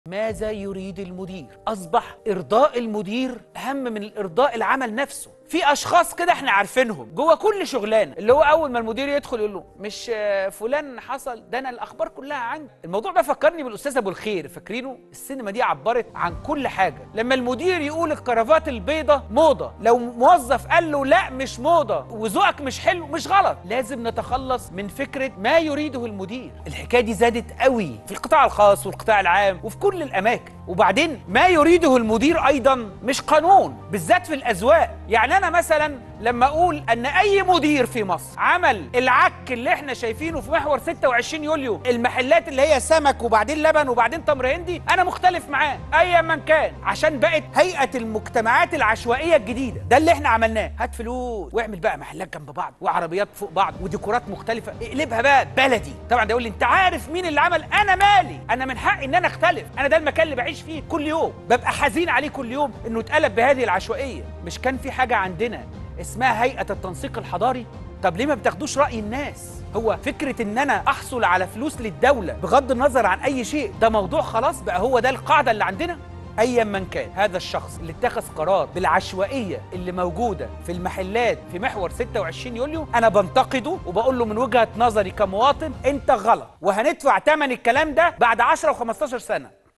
ماذا يريد المدير اصبح ارضاء المدير اهم من الارضاء العمل نفسه في اشخاص كده احنا عارفينهم جوه كل شغلانه اللي هو اول ما المدير يدخل يقول له مش آه، فلان حصل ده انا الاخبار كلها عندي الموضوع ده فكرني بالاستاذ ابو الخير فاكرينه السينما دي عبرت عن كل حاجه لما المدير يقول الكرافات البيضة موضه لو موظف قال له لا مش موضه وذوقك مش حلو مش غلط لازم نتخلص من فكره ما يريده المدير الحكايه دي زادت قوي في القطاع الخاص والقطاع العام وفي كل الاماكن وبعدين ما يريده المدير ايضا مش قانون بالذات في الاذواق يعني انا مثلا لما اقول ان اي مدير في مصر عمل العك اللي احنا شايفينه في محور 26 يوليو المحلات اللي هي سمك وبعدين لبن وبعدين تمر هندي انا مختلف معاه ايا من كان عشان بقت هيئه المجتمعات العشوائيه الجديده ده اللي احنا عملناه هات فلوس واعمل بقى محلات جنب بعض وعربيات فوق بعض وديكورات مختلفه اقلبها بقى بلدي طبعا ده يقول لي انت عارف مين اللي عمل انا مالي انا من حقي ان انا اختلف انا ده المكان اللي بعيش فيه كل يوم ببقى حزين عليه كل يوم انه اتقلب بهذه العشوائيه مش كان في حاجه عندنا اسمها هيئه التنسيق الحضاري طب ليه ما بتاخدوش راي الناس هو فكره ان انا احصل على فلوس للدوله بغض النظر عن اي شيء ده موضوع خلاص بقى هو ده القاعده اللي عندنا ايا من كان هذا الشخص اللي اتخذ قرار بالعشوائيه اللي موجوده في المحلات في محور 26 يوليو انا بنتقده وبقول له من وجهه نظري كمواطن انت غلط وهندفع ثمن الكلام ده بعد 10 و15 سنه